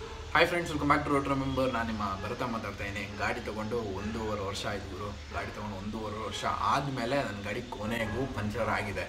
hi friends welcome back to rote remember ನಾನು ನಿಮ್ಮ ಭರತ ಮಾತಾಡ್ತಾ ಇದ್ದೀನಿ ಗಾಡಿ ತೊಗೊಂಡು ಒಂದೂವರೆ ವರ್ಷ ಆಯ್ತು ಗುರು ಗಾಡಿ ತೊಗೊಂಡು ಒಂದೂವರೆ ವರ್ಷ ಆದಮೇಲೆ ನನ್ನ ಗಾಡಿ ಕೊನೆಗೂ ಪಂಚರ್ ಆಗಿದೆ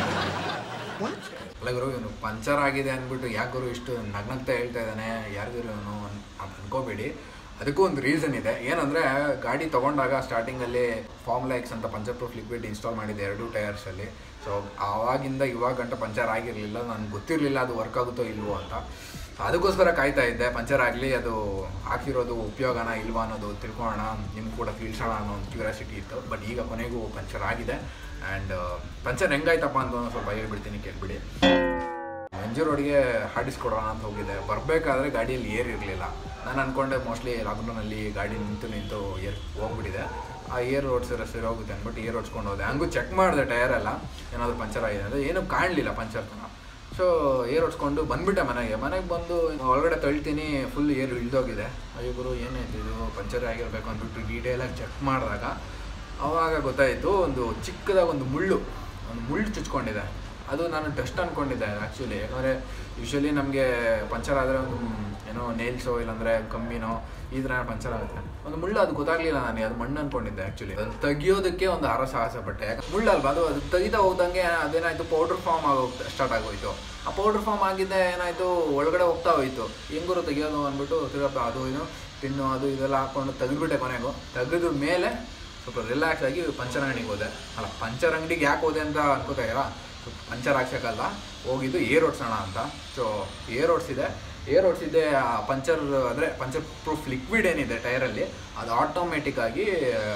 ಅಲ್ಲ ಗುರು ಇವನು ಪಂಚರ್ ಆಗಿದೆ ಅಂದ್ಬಿಟ್ಟು ಯಾಕೆ ಗುರು ಇಷ್ಟು ನಗ್ನಗ್ತಾ ಹೇಳ್ತಾ ಇದ್ದಾನೆ ಯಾರಿಗೂ ಇವನು ಅಂತ ಅನ್ಕೋಬೇಡಿ ಅದಕ್ಕೂ ಒಂದು ರೀಸನ್ ಇದೆ ಏನಂದರೆ ಗಾಡಿ ತೊಗೊಂಡಾಗ ಸ್ಟಾರ್ಟಿಂಗಲ್ಲಿ ಫಾರ್ಮ್ಲಾ ಎಕ್ಸ್ ಅಂತ ಪಂಚರ್ ಪ್ರೂಫ್ ಲಿಕ್ವಿಡ್ ಇನ್ಸ್ಟಾಲ್ ಮಾಡಿದ್ದೆ ಎರಡು ಟೈರ್ಸಲ್ಲಿ ಸೊ ಆವಾಗಿಂದ ಇವಾಗ ಗಂಟ ಪಂಚರ್ ಆಗಿರಲಿಲ್ಲ ನನಗೆ ಗೊತ್ತಿರಲಿಲ್ಲ ಅದು ವರ್ಕ್ ಆಗುತ್ತೋ ಇಲ್ವೋ ಅಂತ ಅದಕ್ಕೋಸ್ಕರ ಕಾಯ್ತಾ ಇದ್ದೆ ಪಂಚರ್ ಆಗಲಿ ಅದು ಹಾಕಿರೋದು ಉಪಯೋಗನ ಇಲ್ವಾ ಅನ್ನೋದು ತಿಳ್ಕೊಳ್ಳೋಣ ನಿಮ್ಗೆ ಕೂಡ ತಿಳಿಸೋಣ ಅನ್ನೋ ಒಂದು ಕ್ಯೂರಿಯಾಸಿಟಿ ಇತ್ತು ಬಟ್ ಈಗ ಕೊನೆಗೂ ಪಂಚರ್ ಆಗಿದೆ ಆ್ಯಂಡ್ ಪಂಚರ್ ಹೆಂಗಾಯ್ತಪ್ಪ ಅಂತ ಒಂದು ಸ್ವಲ್ಪ ಹೇಳ್ಬಿಡ್ತೀನಿ ಕೇಳ್ಬಿಡಿ ಮಂಜು ರೋಡ್ಗೆ ಹಾಡಿಸ್ಕೊಡೋಣ ಅಂತ ಹೋಗಿದೆ ಬರಬೇಕಾದ್ರೆ ಗಾಡಿಯಲ್ಲಿ ಏರ್ ಇರಲಿಲ್ಲ ನಾನು ಅಂದ್ಕೊಂಡೆ ಮೋಸ್ಟ್ಲಿ ಲಾಕ್ಡೌನಲ್ಲಿ ಗಾಡಿ ನಿಂತು ನಿಂತು ಏರ್ ಹೋಗ್ಬಿಟ್ಟಿದೆ ಆ ಏರ್ ಓಡಿಸಿದ್ರೆ ಸರಿ ಹೋಗುತ್ತೆ ಅಂದ್ಬಿಟ್ಟು ಏರ್ ಓಡಿಸ್ಕೊಂಡು ಹೋದೆ ಹಂಗೂ ಚೆಕ್ ಮಾಡಿದೆ ಟೈರ್ ಎಲ್ಲ ಏನಾದರೂ ಪಂಚರ್ ಆಗಿದೆ ಅಂದರೆ ಏನೂ ಕಾಣಲಿಲ್ಲ ಪಂಚರ್ ತನ ಸೊ ಏರ್ ಹೊಡ್ಸ್ಕೊಂಡು ಬಂದ್ಬಿಟ್ಟೆ ಮನೆಗೆ ಮನೆಗೆ ಬಂದು ಒಳಗಡೆ ತಳ್ತೀನಿ ಫುಲ್ ಏರ್ ಇಳ್ದೋಗಿದೆ ಅಯ್ಯೋ ಗುರು ಏನಾಯ್ತು ಇದು ಪಂಚರ್ ಆಗಿರಬೇಕು ಅಂದ್ಬಿಟ್ಟು ಡೀಟೇಲಾಗಿ ಚೆಕ್ ಮಾಡಿದಾಗ ಆವಾಗ ಗೊತ್ತಾಯಿತು ಒಂದು ಚಿಕ್ಕದಾಗಿ ಒಂದು ಮುಳ್ಳು ಒಂದು ಮುಳ್ಳು ಚುಚ್ಕೊಂಡಿದೆ ಅದು ನಾನು ಡಸ್ಟ್ ಅಂದ್ಕೊಂಡಿದ್ದೆ ಆ್ಯಕ್ಚುಲಿ ಯಾಕಂದರೆ ಯೂಶ್ವಲಿ ನಮಗೆ ಪಂಚರ್ ಆದರೆ ಒಂದು ಏನೋ ನೇಲ್ಸೋ ಇಲ್ಲಾಂದರೆ ಕಮ್ಮಿನೋ ಈ ಥರ ಪಂಚರ್ ಆಗುತ್ತೆ ಒಂದು ಮುಳ್ಳು ಅದು ಗೊತ್ತಾಗಲಿಲ್ಲ ನನಗೆ ಅದು ಮಣ್ಣು ಅಂದ್ಕೊಂಡಿದ್ದೆ ಆ್ಯಕ್ಚುಲಿ ಅದು ತೆಗಿಯೋದಕ್ಕೆ ಒಂದು ಹರ ಸಾಹಸ ಪಟ್ಟೆ ಯಾಕೆ ಮುಳ್ಳಲ್ವಾ ಅದು ಅದು ತೆಗಿತಾ ಹೋದಂಗೆ ಅದೇನಾಯಿತು ಪೌಡ್ರ್ ಫಾರ್ಮ್ ಆಗೋ ಸ್ಟಾರ್ಟ್ ಆಗೋಯ್ತು ಆ ಪೌಡ್ರ್ ಫಾರ್ಮ್ ಆಗಿದ್ದೆ ಏನಾಯಿತು ಒಳಗಡೆ ಹೋಗ್ತಾ ಹೋಯ್ತು ಹೆಂಗೂರು ತೆಗಿಯೋದು ಅಂದ್ಬಿಟ್ಟು ತಿರ್ಗಪ್ಪ ಅದು ಇದು ಪಿನ್ನು ಅದು ಇದೆಲ್ಲ ಹಾಕ್ಕೊಂಡು ತೆಗೆದ್ಬಿಟ್ಟೆ ಕೊನೆಗೂ ತೆಗೆದ ಮೇಲೆ ಸ್ವಲ್ಪ ರಿಲ್ಯಾಕ್ಸ್ ಆಗಿ ಪಂಚರ್ ಅಂಗಡಿಗೆ ಹೋದೆ ಅಲ್ಲ ಪಂಚರ್ ಅಂಗಡಿಗೆ ಯಾಕೆ ಹೋದೆ ಅಂತ ಅನ್ಕೋತಾ ಇದ್ದೀರಾ ಪಂಚರ್ ಹಾಕ್ಸೋಕ್ಕಲ್ಲ ಹೋಗಿದ್ದು ಏರ್ ಓಡಿಸೋಣ ಅಂತ ಸೊ ಏರ್ ಓಡಿಸಿದೆ ಏರ್ ಓಡಿಸಿದ್ದೆ ಪಂಚರ್ ಅಂದರೆ ಪಂಚರ್ ಪ್ರೂಫ್ ಲಿಕ್ವಿಡ್ ಏನಿದೆ ಟೈರಲ್ಲಿ ಅದು ಆಟೋಮೆಟಿಕ್ ಆಗಿ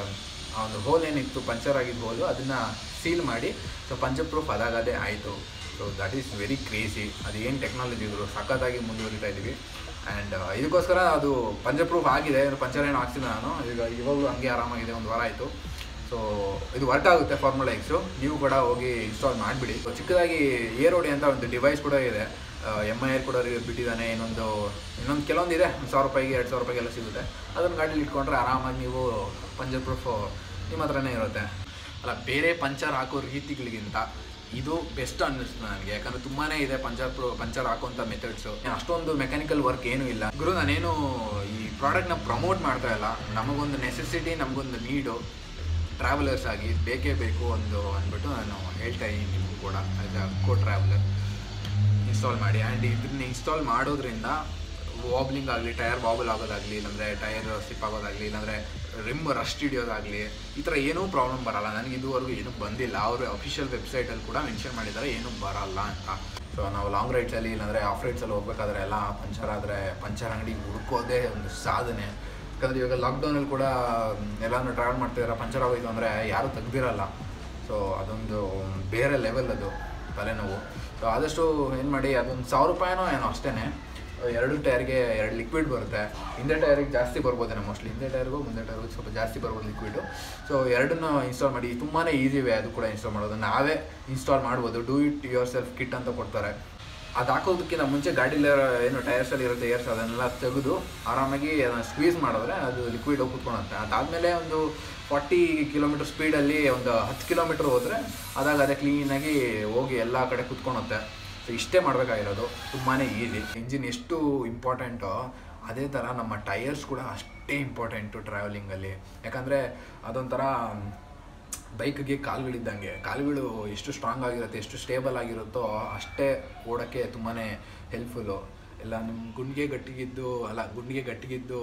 ಆ ಒಂದು ಹೋಲ್ ಏನಿತ್ತು ಪಂಚರ್ ಆಗಿದ್ದ ಹೋಲು ಅದನ್ನು ಸೀಲ್ ಮಾಡಿ ಸೊ ಪಂಚರ್ ಪ್ರೂಫ್ ಅದಾಗದೇ ಆಯಿತು so that is very crazy ಅದು ಏನು ಟೆಕ್ನಾಲಜಿ ಇದ್ರು ಸಖತ್ತಾಗಿ ಮುಂದುವರಿತಾ ಇದ್ದೀವಿ ಆ್ಯಂಡ್ ಇದಕ್ಕೋಸ್ಕರ ಅದು ಪಂಚರ್ ಪ್ರೂಫ್ ಆಗಿದೆ ಪಂಚರ್ ಏನು ಹಾಕ್ಸಿಲ್ಲ ನಾನು ಈಗ ಇವಾಗಲೂ ಹಂಗೆ ಆರಾಮಾಗಿದೆ ಒಂದು ವಾರ ಆಯಿತು ಸೊ ಇದು ವರ್ಕ್ ಆಗುತ್ತೆ ಫಾರ್ಮುಲಾ ಎಕ್ಸು ನೀವು ಕೂಡ ಹೋಗಿ ಇನ್ಸ್ಟಾಲ್ ಮಾಡಿಬಿಡಿ ಚಿಕ್ಕದಾಗಿ ಏರ್ ಓಡಿ ಅಂತ ಒಂದು ಡಿವೈಸ್ ಕೂಡ ಇದೆ ಎಮ್ ಐ ಆರ್ ಕೂಡ ಬಿಟ್ಟಿದ್ದಾನೆ ಇನ್ನೊಂದು ಇನ್ನೊಂದು ಕೆಲವೊಂದು ಇದೆ ಒಂದು ಸಾವಿರ ರೂಪಾಯಿಗೆ ಎರಡು ಸಾವಿರ ರೂಪಾಯಿಗೆಲ್ಲ ಸಿಗುತ್ತೆ ಅದನ್ನು ಗಾಡೀಲಿ ಇಟ್ಕೊಂಡ್ರೆ ಆರಾಮಾಗಿ ನೀವು ಪಂಚರ್ ಪ್ರೂಫ್ ನಿಮ್ಮ ಹತ್ರನೇ ಇರುತ್ತೆ ಅಲ್ಲ ಬೇರೆ ಪಂಚರ್ ಹಾಕೋ ರೀತಿಗಳಿಗಿಂತ ಇದು ಬೆಸ್ಟ್ ಅನ್ನಿಸ್ತು ನನಗೆ ಯಾಕಂದ್ರೆ ತುಂಬಾನೇ ಇದೆ ಪಂಚರ್ ಪ್ರೊ ಪಂಚರ್ ಹಾಕೋಂಥ ಮೆಥಡ್ಸು ಅಷ್ಟೊಂದು ಮೆಕ್ಯಾನಿಕಲ್ ವರ್ಕ್ ಏನೂ ಇಲ್ಲ ಗುರು ನಾನೇನು ಈ ಪ್ರಾಡಕ್ಟ್ನ ಪ್ರಮೋಟ್ ಮಾಡ್ತಾ ಇಲ್ಲ ನಮಗೊಂದು ನೆಸೆಸಿಟಿ ನಮಗೊಂದು ನೀಡು ಟ್ರಾವೆಲರ್ಸ್ ಆಗಿ ಬೇಕೇ ಬೇಕು ಒಂದು ಅಂದ್ಬಿಟ್ಟು ನಾನು ಹೇಳ್ತಾ ಇದ್ದೀನಿ ನಿಮಗೂ ಕೂಡ as a co traveller install ಮಾಡಿ ಆ್ಯಂಡ್ ಇದನ್ನ ಇನ್ಸ್ಟಾಲ್ ಮಾಡೋದ್ರಿಂದ ವಾಬ್ಲಿಂಗ್ ಆಗಲಿ ಟೈರ್ ವಾಬಲ್ ಆಗೋದಾಗಲಿ ಇಲ್ಲಾಂದರೆ ಟೈರ್ ಸ್ಲಿಪ್ ಆಗೋದಾಗಲಿ ಇಲ್ಲಾಂದರೆ ರಿಮ್ ರಸ್ಟ್ ಹಿಡಿಯೋದಾಗಲಿ ಈ ಥರ ಏನೂ ಪ್ರಾಬ್ಲಮ್ ಬರಲ್ಲ ನನಗೆ ಇದುವರೆಗೂ ಏನೂ ಬಂದಿಲ್ಲ ಅವರು ಅಫಿಷಿಯಲ್ ವೆಬ್ಸೈಟಲ್ಲಿ ಕೂಡ ಮೆನ್ಷನ್ ಮಾಡಿದ್ದಾರೆ ಏನೂ ಬರಲ್ಲ ಅಂತ ಸೊ ನಾವು ಲಾಂಗ್ ರೈಡ್ಸಲ್ಲಿ ಇಲ್ಲಾಂದರೆ ಆಫ್ ರೈಡ್ಸಲ್ಲಿ ಹೋಗ್ಬೇಕಾದ್ರೆ ಎಲ್ಲ ಪಂಚರ್ ಆದರೆ ಪಂಚರ್ ಅಂಗಡಿ ಹುಡ್ಕೋದೇ ಒಂದು ಸಾಧನೆ ಯಾಕಂದರೆ ಇವಾಗ ಲಾಕ್ಡೌನಲ್ಲಿ ಕೂಡ ಎಲ್ಲಾನು ಟ್ರಾವೆಲ್ ಮಾಡ್ತಿದ್ದಾರೆ ಪಂಚರ್ ಆಗೋಯ್ತು ಅಂದರೆ ಯಾರೂ ತೆಗ್ದಿರಲ್ಲ ಸೊ ಅದೊಂದು ಬೇರೆ ಲೆವೆಲ್ ಅದು ತಲೆನೋವು ಸೊ ಆದಷ್ಟು ಏನು ಮಾಡಿ ಅದೊಂದು ಸಾವಿರ ರೂಪಾಯಿನೋ ಏನೋ ಅಷ್ಟೇ ಎರಡು ಟೈರ್ಗೆ ಎರಡು ಲಿಕ್ವಿಡ್ ಬರುತ್ತೆ ಹಿಂದೆ ಟೈರಿಗೆ ಜಾಸ್ತಿ ಬರ್ಬೋದೇನೋ ಮೋಸ್ಟ್ಲಿ ಹಿಂದೆ ಟೈರ್ಗೂ ಮುಂದೆ ಟೈರ್ಗೂ ಸ್ವಲ್ಪ ಜಾಸ್ತಿ ಬರ್ಬೋದು ಲಿಕ್ವಿಡು ಸೊ ಎರಡನ್ನೂ ಇನ್ಸ್ಟಾಲ್ ಮಾಡಿ ತುಂಬಾ ಈಸಿ ವೇ ಅದು ಕೂಡ ಇನ್ಸ್ಟಾಲ್ ಮಾಡೋದು ನಾವೇ ಇನ್ಸ್ಟಾಲ್ ಮಾಡ್ಬೋದು do it yourself kit ಅಂತ ಕೊಡ್ತಾರೆ ಅದು ಹಾಕೋದಕ್ಕಿಂತ ಮುಂಚೆ ಗಾಡೀಲಿ ಏನು ಟೈರ್ಸಲ್ಲಿ ಇರುತ್ತೆ ಏರ್ಸ್ ಅದನ್ನೆಲ್ಲ ತೆಗೆದು ಆರಾಮಾಗಿ ಅದನ್ನು ಸ್ಕ್ವೀಸ್ ಮಾಡಿದ್ರೆ ಅದು ಲಿಕ್ವಿಡ್ ಹೋಗಿ ಕುತ್ಕೊಳುತ್ತೆ ಅದಾದಮೇಲೆ ಒಂದು ಫಾರ್ಟಿ ಕಿಲೋಮೀಟರ್ ಸ್ಪೀಡಲ್ಲಿ ಒಂದು ಹತ್ತು ಕಿಲೋಮೀಟ್ರ್ ಹೋದರೆ ಅದಾಗ ಅದೇ ಕ್ಲೀನಾಗಿ ಹೋಗಿ ಎಲ್ಲ ಕಡೆ ಕುತ್ಕೊಳುತ್ತೆ ಸೊ ಇಷ್ಟೇ ಮಾಡಬೇಕಾಗಿರೋದು ತುಂಬಾ ಈಸಿ ಇಂಜಿನ್ ಎಷ್ಟು ಇಂಪಾರ್ಟೆಂಟೋ ಅದೇ ಥರ ನಮ್ಮ ಟೈರ್ಸ್ ಕೂಡ ಅಷ್ಟೇ ಇಂಪಾರ್ಟೆಂಟು ಟ್ರಾವೆಲಿಂಗಲ್ಲಿ ಯಾಕಂದರೆ ಅದೊಂಥರ ಬೈಕ್ಗೆ ಕಾಲುಗಳಿದ್ದಂಗೆ ಕಾಲುಗಳು ಎಷ್ಟು ಸ್ಟ್ರಾಂಗ್ ಆಗಿರುತ್ತೆ ಎಷ್ಟು ಸ್ಟೇಬಲ್ ಆಗಿರುತ್ತೋ ಅಷ್ಟೇ ಓಡೋಕ್ಕೆ ತುಂಬಾ ಹೆಲ್ಪ್ಫುಲ್ಲು ಎಲ್ಲ ನಿಮ್ಮ ಗುಂಡಿಗೆ ಗಟ್ಟಿಗಿದ್ದು ಅಲ್ಲ ಗುಂಡಿಗೆ ಗಟ್ಟಿಗಿದ್ದು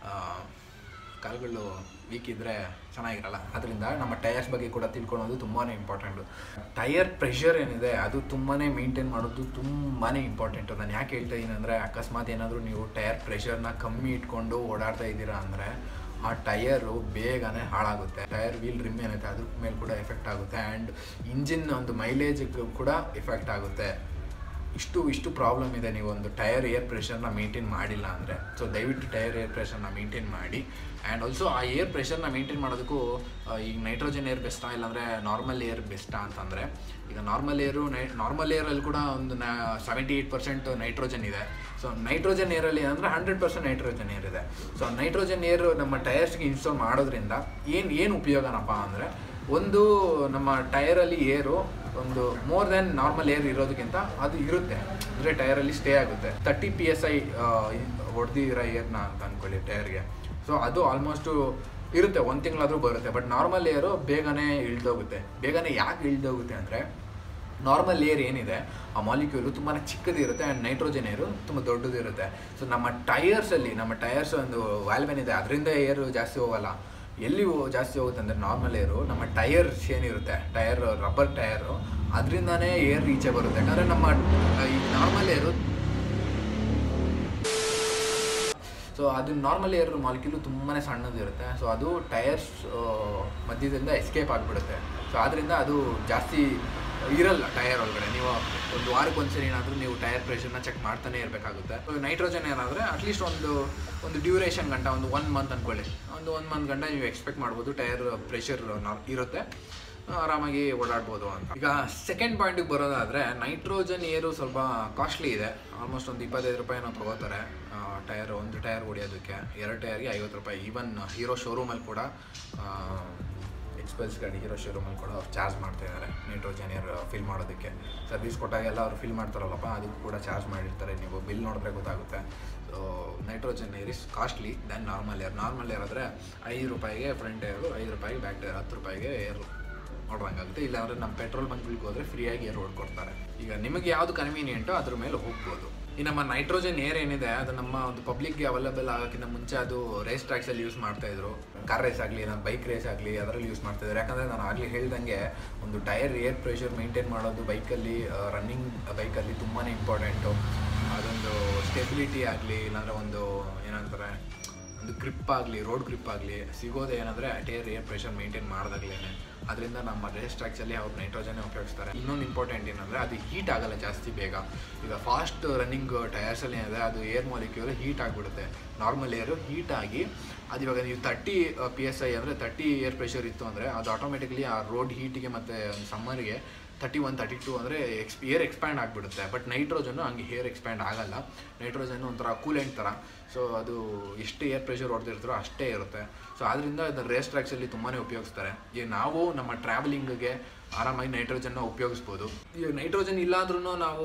ಕಾಲುಗಳು ವೀಕ್ ಇದ್ದರೆ ಚೆನ್ನಾಗಿರಲ್ಲ ಅದರಿಂದ ನಮ್ಮ ಟೈರ್ಸ್ ಬಗ್ಗೆ ಕೂಡ ತಿಳ್ಕೊಳ್ಳೋದು ತುಂಬಾ ಇಂಪಾರ್ಟೆಂಟು ಟೈರ್ ಪ್ರೆಷರ್ ಏನಿದೆ ಅದು ತುಂಬಾ ಮೇಂಟೈನ್ ಮಾಡೋದು ತುಂಬಾ ಇಂಪಾರ್ಟೆಂಟು ನಾನು ಯಾಕೆ ಹೇಳ್ತಾ ಇದ್ದೀನಿ ಅಂದರೆ ಅಕಸ್ಮಾತ್ ಏನಾದರೂ ನೀವು ಟೈರ್ ಪ್ರೆಷರ್ನ ಕಮ್ಮಿ ಇಟ್ಕೊಂಡು ಓಡಾಡ್ತಾ ಇದ್ದೀರಾ ಅಂದರೆ ಆ ಟಯರು ಬೇಗನೆ ಹಾಳಾಗುತ್ತೆ ಟೈರ್ ವೀಲ್ ರಿಮ್ ಏನೈತೆ ಅದ್ರ ಮೇಲೆ ಕೂಡ ಎಫೆಕ್ಟ್ ಆಗುತ್ತೆ ಆ್ಯಂಡ್ ಇಂಜಿನ್ ಒಂದು ಮೈಲೇಜ್ಗೆ ಕೂಡ ಎಫೆಕ್ಟ್ ಆಗುತ್ತೆ ಇಷ್ಟು ಇಷ್ಟು ಪ್ರಾಬ್ಲಮ್ ಇದೆ ನೀವು ಒಂದು ಟೈರ್ ಏರ್ ಪ್ರೆಷರ್ನ ಮೇಂಟೈನ್ ಮಾಡಿಲ್ಲ ಅಂದರೆ ಸೊ ದಯವಿಟ್ಟು ಟೈರ್ ಏರ್ ಪ್ರೆಷರ್ನ ಮೇಂಟೈನ್ ಮಾಡಿ ಆ್ಯಂಡ್ ಆಲ್ಸೋ ಆ ಏರ್ ಪ್ರೆಷರ್ನ ಮೇಂಟೈನ್ ಮಾಡೋದಕ್ಕೂ ಈಗ ನೈಟ್ರೋಜನ್ ಏರ್ ಬೆಸ್ಟಾ ಇಲ್ಲಾಂದರೆ ನಾರ್ಮಲ್ ಏರ್ ಬೆಸ್ಟಾ ಅಂತಂದರೆ ಈಗ ನಾರ್ಮಲ್ ಏರು ನೈ ನಾರ್ಮಲ್ ಏರಲ್ಲಿ ಕೂಡ ಒಂದು ನ ಸೆವೆಂಟಿ ಏಯ್ಟ್ ಪರ್ಸೆಂಟ್ ನೈಟ್ರೋಜನ್ ಇದೆ ಸೊ ನೈಟ್ರೋಜನ್ ಏರಲ್ಲಿ ಅಂದರೆ ಹಂಡ್ರೆಡ್ ಪರ್ಸೆಂಟ್ ನೈಟ್ರೋಜನ್ ಏರ್ ಇದೆ ಸೊ ನೈಟ್ರೋಜನ್ ಏರ್ ನಮ್ಮ ಟೈರ್ಸ್ಗೆ ಇನ್ಸ್ಟಾಲ್ ಮಾಡೋದ್ರಿಂದ ಏನು ಏನು ಉಪಯೋಗನಪ್ಪ ಅಂದರೆ ಒಂದು ನಮ್ಮ ಟೈರಲ್ಲಿ ಏರು ಒಂದು ಮೋರ್ ದೆನ್ ನಾರ್ಮಲ್ ಏರ್ ಇರೋದಕ್ಕಿಂತ ಅದು ಇರುತ್ತೆ ಅಂದರೆ ಟೈರಲ್ಲಿ ಸ್ಟೇ ಆಗುತ್ತೆ ತರ್ಟಿ ಪಿ ಎಸ್ ಐ ಹೊಡೆದಿರೋ ಏರ್ನ ಅಂತ ಅಂದ್ಕೊಳ್ಳಿ ಟೈರ್ಗೆ ಸೊ ಅದು ಆಲ್ಮೋಸ್ಟು ಇರುತ್ತೆ ಒಂದು ತಿಂಗಳಾದರೂ ಬರುತ್ತೆ ಬಟ್ ನಾರ್ಮಲ್ ಏರು ಬೇಗನೆ ಇಳ್ದೋಗುತ್ತೆ ಬೇಗನೆ ಯಾಕೆ ಇಳ್ದೋಗುತ್ತೆ ಅಂದರೆ ನಾರ್ಮಲ್ ಏರ್ ಏನಿದೆ ಆ ಮಾಲಿಕ್ಯೂಲು ತುಂಬಾ ಚಿಕ್ಕದಿರುತ್ತೆ ಆ್ಯಂಡ್ ನೈಟ್ರೋಜನ್ ಏರು ತುಂಬ ದೊಡ್ಡದಿರುತ್ತೆ ಸೊ ನಮ್ಮ ಟೈರ್ಸಲ್ಲಿ ನಮ್ಮ ಟೈರ್ಸ್ ಒಂದು ವ್ಯಾಲ್ವೆನ್ ಇದೆ ಅದರಿಂದ ಏರು ಜಾಸ್ತಿ ಹೋಗಲ್ಲ ಎಲ್ಲಿ ಹೋ- ಜಾಸ್ತಿ ಹೋಗುತ್ತೆ ಅಂದರೆ ನಾರ್ಮಲ್ ಏರು ನಮ್ಮ ಟೈರ್ಸ್ ಏನಿರುತ್ತೆ ಟೈರ್ ರಬ್ಬರ್ ಟೈರು ಅದರಿಂದನೇ ಏರ್ ಈಚೆ ಬರುತ್ತೆ ಯಾಕಂದರೆ ನಮ್ಮ ಈ ನಾರ್ಮಲ್ ಏರು ಸೊ ಅದು ನಾರ್ಮಲ್ ಏರ್ ಮಾಲಿಕ್ಯೂಲು ತುಂಬಾ ಸಣ್ಣದಿರುತ್ತೆ ಸೊ ಅದು ಟೈರ್ಸ್ ಮಧ್ಯದಿಂದ ಎಸ್ಕೇಪ್ ಆಗಿಬಿಡುತ್ತೆ ಸೊ ಆದ್ದರಿಂದ ಅದು ಜಾಸ್ತಿ ಇರಲ್ಲ ಟೈರ್ ಒಳಗಡೆ ನೀವು ಒಂದು ವಾರಕ್ಕೆ ಒಂದ್ಸರಿ ಏನಾದರೂ ನೀವು ಟೈರ್ ಪ್ರೆಷರ್ನ ಚೆಕ್ ಮಾಡ್ತಾನೆ ಇರಬೇಕಾಗುತ್ತೆ ನೈಟ್ರೋಜನ್ ಏನಾದರೆ ಅಟ್ಲೀಸ್ಟ್ ಒಂದು ಒಂದು ಡ್ಯೂರೇಷನ್ ಗಂಟ ಒಂದು ಒನ್ ಮಂತ್ ಅಂದ್ಕೊಳ್ಳಿ ಒಂದು ಒನ್ ಮಂತ್ ಗಂಟ ನೀವು ಎಕ್ಸ್ಪೆಕ್ಟ್ ಮಾಡ್ಬೋದು ಟೈರ್ ಪ್ರೆಷರ್ ಇರುತ್ತೆ ಆರಾಮಾಗಿ ಓಡಾಡ್ಬೋದು ಅಂತ ಈಗ ಸೆಕೆಂಡ್ ಪಾಯಿಂಟಿಗೆ ಬರೋದಾದರೆ ನೈಟ್ರೋಜನ್ ಏರು ಸ್ವಲ್ಪ ಕಾಸ್ಟ್ಲಿ ಇದೆ ಆಲ್ಮೋಸ್ಟ್ ಒಂದು ಇಪ್ಪತ್ತೈದು ರೂಪಾಯಿ ನಾವು ತಗೋತಾರೆ ಟೈರ್ ಒಂದು ಟೈರ್ ಹೊಡಿಯೋದಕ್ಕೆ ಎರಡು ಟೈರ್ಗೆ ಐವತ್ತು ರೂಪಾಯಿ ಈವನ್ ಹೀರೋ ಶೋರೂಮಲ್ಲಿ ಕೂಡ ಎಕ್ಸ್ಪೆಲ್ಸ್ ಗಾಡಿ ಹೀರೋ ಶೋರೂಮಲ್ಲಿ ಕೂಡ ಅವ್ರು ಚಾರ್ಜ್ ಮಾಡ್ತಾ ಇದ್ದಾರೆ ನೈಟ್ರೋಜನ್ ಏರ್ ಫಿಲ್ ಮಾಡೋದಕ್ಕೆ ಸರ್ವಿಸ್ ಕೊಟ್ಟಾಗೆಲ್ಲ ಅವ್ರು ಫಿಲ್ ಮಾಡ್ತಾರಲ್ಲಪ್ಪ ಅದಕ್ಕೂ ಕೂಡ ಚಾರ್ಜ್ ಮಾಡಿರ್ತಾರೆ ನೀವು ಬಿಲ್ ನೋಡಿದ್ರೆ ಗೊತ್ತಾಗುತ್ತೆ so nitrogen air is costly than normal air normal air ಆದರೆ ಐದು ರೂಪಾಯಿಗೆ ಫ್ರಂಟ್ ಏರು ಐದು ರೂಪಾಯಿಗೆ ಬ್ಯಾಕ್ ಟೈರ್ ಹತ್ತು ರೂಪಾಯಿಗೆ ಏರ್ ನೋಡ್ದಂಗಾಗುತ್ತೆ ಇಲ್ಲಾಂದ್ರೆ ನಮ್ಮ ಪೆಟ್ರೋಲ್ ಬಂಕ್ಗಳಿಗೆ ಹೋದ್ರೆ ಫ್ರೀಯಾಗಿ ಏರ್ ಹೊಡ್ಕೊಡ್ತಾರೆ ಈಗ ನಿಮಗೆ ಯಾವುದು ಕನ್ವೀನಿಯೆಂಟೋ ಅದ್ರ ಮೇಲೆ ಹೋಗ್ಬೋದು ಈ ನಮ್ಮ ನೈಟ್ರೋಜನ್ ಏರ್ ಏನಿದೆ ಅದು ನಮ್ಮ ಒಂದು ಪಬ್ಲಿಕ್ಗೆ ಅವೈಲಬಲ್ ಆಗೋಕ್ಕಿಂತ ಮುಂಚೆ ಅದು ರೇಸ್ ಟ್ರ್ಯಾಕ್ಸಲ್ಲಿ ಯೂಸ್ ಮಾಡ್ತಾ ಇದ್ರು ಕಾರ್ ರೇಸ್ ಆಗಲಿ ನಾನು ಬೈಕ್ ರೇಸ್ ಆಗಲಿ ಅದರಲ್ಲಿ ಯೂಸ್ ಮಾಡ್ತಾ ಇದ್ದಾರೆ ಯಾಕಂದರೆ ನಾನು ಆಗಲಿ ಹೇಳ್ದಂಗೆ ಒಂದು ಟೈರ್ ಏರ್ ಪ್ರೆಷರ್ ಮೇಂಟೈನ್ ಮಾಡೋದು ಬೈಕಲ್ಲಿ ರನ್ನಿಂಗ್ ಬೈಕಲ್ಲಿ ತುಂಬಾ ಇಂಪಾರ್ಟೆಂಟು ಅದೊಂದು ಸ್ಟೆಬಿಲಿಟಿ ಆಗಲಿ ಇಲ್ಲಾಂದರೆ ಒಂದು ಏನಂತಾರೆ ಒಂದು ಗ್ರಿಪ್ ಆಗಲಿ ರೋಡ್ ಗ್ರಿಪ್ ಆಗಲಿ ಸಿಗೋದು ಏನಂದರೆ ಟೈರ್ ಏರ್ ಪ್ರೆಷರ್ ಮೇಂಟೈನ್ ಮಾಡಿದಾಗ್ಲೇ ಅದರಿಂದ ನಮ್ಮ ರೇಸ್ ಟ್ರ್ಯಾಕ್ಸಲ್ಲಿ ಅವ್ರು ನೈಟ್ರೋಜನ್ನೇ ಉಪಯೋಗಿಸ್ತಾರೆ ಇನ್ನೊಂದು ಇಂಪಾರ್ಟೆಂಟ್ ಏನಂದರೆ ಅದು ಹೀಟ್ ಆಗಲ್ಲ ಜಾಸ್ತಿ ಬೇಗ ಈಗ ಫಾಸ್ಟ್ ರನ್ನಿಂಗ್ ಟೈರ್ಸಲ್ಲಿ ಏನಿದೆ ಅದು ಏರ್ ಮಾಲಿಕ್ಯೂಲ್ ಹೀಟ್ ಆಗಿಬಿಡುತ್ತೆ ನಾರ್ಮಲ್ ಏರು ಹೀಟ್ ಆಗಿ ಅದು ಇವಾಗ ನೀವು ತರ್ಟಿ ಪಿ ಎಸ್ ಐ ಅಂದರೆ ತರ್ಟಿ ಏರ್ ಪ್ರೆಷರ್ ಇತ್ತು ಅಂದರೆ ಅದು ಆಟೋಮೆಟಿಕ್ಲಿ ಆ ರೋಡ್ ಹೀಟಿಗೆ ಮತ್ತು ಸಮ್ಮರ್ಗೆ ತರ್ಟಿ ಒನ್ ತರ್ಟಿ ಟು ಅಂದರೆ ಎಕ್ಸ್ ಏರ್ ಎಕ್ಸ್ಪ್ಯಾಂಡ್ ಆಗಿಬಿಡುತ್ತೆ ಬಟ್ ನೈಟ್ರೋಜನ್ನು ಹಂಗೆ ಏರ್ ಎಕ್ಸ್ಪ್ಯಾಂಡ್ ಆಗಲ್ಲ ನೈಟ್ರೋಜನ್ ಒಂಥರ ಕೂಲೆಂಟ್ ಥರ ಸೊ ಅದು ಎಷ್ಟು ಏರ್ ಪ್ರೆಷರ್ ಹೊಡೆದಿರ್ತಾರೋ ಅಷ್ಟೇ ಇರುತ್ತೆ ಸೊ ಆದ್ದರಿಂದ ಇದನ್ನು ರೇಸ್ ಟ್ರ್ಯಾಕ್ಸಲ್ಲಿ ತುಂಬಾ ಉಪಯೋಗಿಸ್ತಾರೆ ಈಗ ನಾವು ನಮ್ಮ ಟ್ರಾವೆಲಿಂಗ್ಗೆ ಆರಾಮಾಗಿ ನೈಟ್ರೋಜನ್ನ ಉಪಯೋಗಿಸ್ಬೋದು ಈಗ ನೈಟ್ರೋಜನ್ ಇಲ್ಲಾಂದ್ರೂ ನಾವು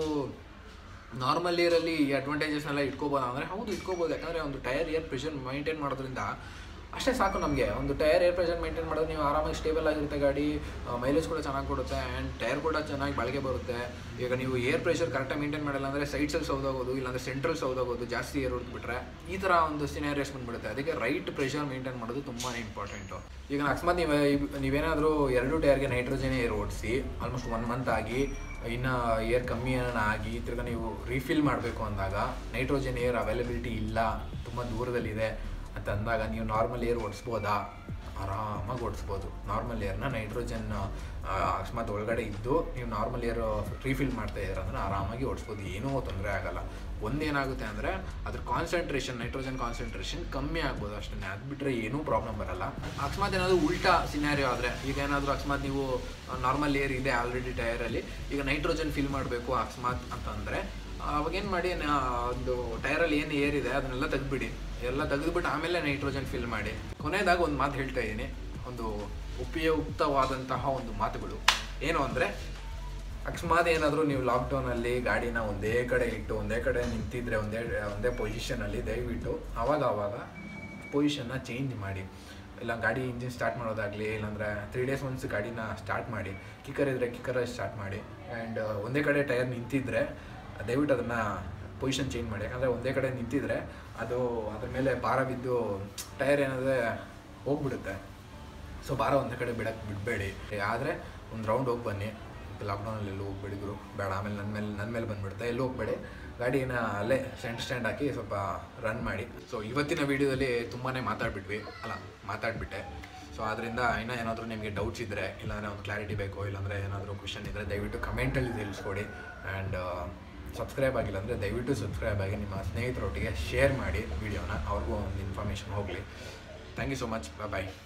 ನಾರ್ಮಲ್ ಏರಲ್ಲಿ ಈ ಅಡ್ವಾಂಟೇಜಸ್ನೆಲ್ಲ ಇಟ್ಕೋಬೋದು ಅಂದರೆ ಹೌದು ಇಟ್ಕೋಬೋದು ಯಾಕಂದರೆ ಒಂದು ಟೈರ್ ಏರ್ ಪ್ರೆಷರ್ ಮೈಂಟೈನ್ ಮಾಡೋದ್ರಿಂದ ಅಷ್ಟೇ ಸಾಕು ನಮಗೆ ಒಂದು ಟೈರ್ ಏರ್ ಪ್ರೆಷರ್ ಮೇಂಟೈನ್ ಮಾಡೋದು ನೀವು ಆರಾಮಾಗಿ ಸ್ಟೇಬಲ್ ಆಗಿರುತ್ತೆ ಗಾಡಿ ಮೈಲೇಜ್ ಕೂಡ ಚೆನ್ನಾಗಿ ಕೊಡುತ್ತೆ ಆ್ಯಂಡ್ ಟೈರ್ ಕೂಡ ಚೆನ್ನಾಗಿ ಬಾಳಿಕೆ ಬರುತ್ತೆ ಈಗ ನೀವು ಏರ್ ಪ್ರೆಷರ್ ಕರೆಕ್ಟಾಗಿ ಮೇಂಟೈನ್ ಮಾಡಿಲ್ಲ ಅಂದರೆ ಸೈಡ್ಸಲ್ಲಿ ಸೌದೋಗೋದು ಇಲ್ಲಾಂದರೆ ಸೆಂಟ್ರಲ್ ಸೌದೋಗೋದು ಜಾಸ್ತಿ ಏರ್ ಹೊಡೆದ್ಬಿಟ್ರೆ ಈ ಥರ ಒಂದು ಸಿನಾರಿಯಸ್ ಬಂದ್ಬಿಡುತ್ತೆ ಅದಕ್ಕೆ ರೈಟ್ ಪ್ರೆಷರ್ ಮೇಂಟೈನ್ ಮಾಡೋದು ತುಂಬಾ ಇಂಪಾರ್ಟೆಂಟು ಈಗ ಅಕಸ್ಮಾತ್ ನೀವು ನೀವೇನಾದರೂ ಎರಡು ಟೈರ್ಗೆ ನೈಟ್ರೋಜನ್ ಏರ್ ಓಡಿಸಿ ಆಲ್ಮೋಸ್ಟ್ ಒನ್ ಮಂತ್ ಆಗಿ ಇನ್ನು ಏರ್ ಕಮ್ಮಿ ಏನಾನ ಆಗಿ ತಿರ್ಗಾ ನೀವು ರೀಫಿಲ್ ಮಾಡಬೇಕು ಅಂದಾಗ ನೈಟ್ರೋಜನ್ ಏರ್ ಅವೈಲಬಿಲಿಟಿ ಇಲ್ಲ ತುಂಬ ದೂರದಲ್ಲಿದೆ ಅಂತ ಅಂದಾಗ ನೀವು ನಾರ್ಮಲ್ ಏರ್ ಓಡಿಸ್ಬೋದಾ ಆರಾಮಾಗಿ ಓಡಿಸ್ಬೋದು ನಾರ್ಮಲ್ ಏರ್ನ ನೈಟ್ರೋಜನ್ ಅಕಸ್ಮಾತ್ ಒಳಗಡೆ ಇದ್ದು ನೀವು ನಾರ್ಮಲ್ ಏರ್ ರೀಫಿಲ್ ಮಾಡ್ತಾ ಇದ್ದೀರ ಅಂದ್ರೆ ಆರಾಮಾಗಿ ಓಡಿಸ್ಬೋದು ಏನೂ ತೊಂದರೆ ಆಗಲ್ಲ ಒಂದೇನಾಗುತ್ತೆ ಅಂದರೆ ಅದ್ರ ಕಾನ್ಸಂಟ್ರೇಷನ್ ನೈಟ್ರೋಜನ್ ಕಾನ್ಸಂಟ್ರೇಷನ್ ಕಮ್ಮಿ ಆಗ್ಬೋದು ಅಷ್ಟೇ ಅದು ಬಿಟ್ಟರೆ ಏನೂ ಪ್ರಾಬ್ಲಮ್ ಬರಲ್ಲ ಅಕಸ್ಮಾತ್ ಏನಾದರೂ ಉಲ್ಟಾ ಸಿನಾರಿಯೋ ಆದರೆ ಈಗ ಏನಾದರೂ ಅಕಸ್ಮಾತ್ ನೀವು ನಾರ್ಮಲ್ ಏರ್ ಇದೆ ಆಲ್ರೆಡಿ ಟೈರಲ್ಲಿ ಈಗ ನೈಟ್ರೋಜನ್ ಫಿಲ್ ಮಾಡಬೇಕು ಅಕಸ್ಮಾತ್ ಅಂತಂದರೆ ಅವಾಗೇನು ಮಾಡಿ ನಾ ಒಂದು ಟೈರಲ್ಲಿ ಏನು ಏರ್ ಇದೆ ಅದನ್ನೆಲ್ಲ ತೆಗೆದ್ಬಿಡಿ ಎಲ್ಲ ತೆಗೆದುಬಿಟ್ಟು ಆಮೇಲೆ ನೈಟ್ರೋಜನ್ ಫಿಲ್ ಮಾಡಿ ಕೊನೆಯದಾಗ ಒಂದು ಮಾತು ಹೇಳ್ತಾ ಇದ್ದೀನಿ ಒಂದು ಉಪಯುಕ್ತವಾದಂತಹ ಒಂದು ಮಾತುಗಳು ಏನು ಅಂದರೆ ಅಕಸ್ಮಾತ್ ಏನಾದರೂ ನೀವು ಲಾಕ್ಡೌನಲ್ಲಿ ಗಾಡಿನ ಒಂದೇ ಕಡೆ ಇಟ್ಟು ಒಂದೇ ಕಡೆ ನಿಂತಿದ್ರೆ ಒಂದೇ ಒಂದೇ ಪೊಸಿಷನಲ್ಲಿ ದಯವಿಟ್ಟು ಆವಾಗ ಆವಾಗ ಪೊಸಿಷನ್ನ ಚೇಂಜ್ ಮಾಡಿ ಇಲ್ಲ ಗಾಡಿ ಇಂಜಿನ್ ಸ್ಟಾರ್ಟ್ ಮಾಡೋದಾಗಲಿ ಇಲ್ಲಾಂದರೆ ತ್ರೀ ಡೇಸ್ ಒನ್ಸ್ ಗಾಡಿನ ಸ್ಟಾರ್ಟ್ ಮಾಡಿ ಕಿಕ್ಕರ್ ಇದ್ದರೆ ಕಿಕ್ಕರ್ ಸ್ಟಾರ್ಟ್ ಮಾಡಿ ಆ್ಯಂಡ್ ಒಂದೇ ಕಡೆ ಟೈರ್ ನಿಂತಿದ್ರೆ ದಯವಿಟ್ಟು ಅದನ್ನು ಪೊಸಿಷನ್ ಚೇಂಜ್ ಮಾಡಿ ಯಾಕಂದರೆ ಒಂದೇ ಕಡೆ ನಿಂತಿದ್ರೆ ಅದು ಅದ್ರ ಮೇಲೆ ಭಾರ ಬಿದ್ದು ಟೈರ್ ಏನಾದರೆ ಹೋಗ್ಬಿಡುತ್ತೆ ಸೊ ಭಾರ ಒಂದೇ ಕಡೆ ಬಿಡಕ್ಕೆ ಬಿಡಬೇಡಿ ಆದರೆ ಒಂದು ರೌಂಡ್ ಹೋಗಿ ಬನ್ನಿ ಲಾಕ್ಡೌನಲ್ಲಿ ಎಲ್ಲೂ ಹೋಗ್ಬೇಡಿದ್ರು ಬೇಡ ಆಮೇಲೆ ನನ್ನ ಮೇಲೆ ನನ್ನ ಮೇಲೆ ಬಂದುಬಿಡುತ್ತೆ ಎಲ್ಲೂ ಹೋಗ್ಬೇಡಿ ಗಾಡಿನ ಅಲ್ಲೇ ಸೆಂಟ್ ಸ್ಟ್ಯಾಂಡ್ ಹಾಕಿ ಸ್ವಲ್ಪ ರನ್ ಮಾಡಿ ಸೊ ಇವತ್ತಿನ ವೀಡಿಯೋದಲ್ಲಿ ತುಂಬಾ ಮಾತಾಡ್ಬಿಟ್ವಿ ಅಲ್ಲ ಮಾತಾಡ್ಬಿಟ್ಟೆ ಸೊ ಅದರಿಂದ ಇನ್ನೂ ಏನಾದರೂ ನಿಮಗೆ ಡೌಟ್ಸ್ ಇದ್ದರೆ ಇಲ್ಲಾಂದರೆ ಒಂದು ಕ್ಲಾರಿಟಿ ಬೇಕು ಇಲ್ಲಾಂದರೆ ಏನಾದರೂ ಕ್ವಶನ್ ಇದ್ದರೆ ದಯವಿಟ್ಟು ಕಮೆಂಟಲ್ಲಿ ತಿಳಿಸ್ಕೊಡಿ ಆ್ಯಂಡ್ ಸಬ್ಸ್ಕ್ರೈಬ್ ಆಗಿಲ್ಲ ಅಂದರೆ ದಯವಿಟ್ಟು ಸಬ್ಸ್ಕ್ರೈಬ್ ಆಗಿ ನಿಮ್ಮ ಸ್ನೇಹಿತರೊಟ್ಟಿಗೆ ಶೇರ್ ಮಾಡಿ ವಿಡಿಯೋನ ಅವ್ರಿಗೂ ಒಂದು ಇನ್ಫಾರ್ಮೇಷನ್ ಹೋಗಲಿ thank you so much bye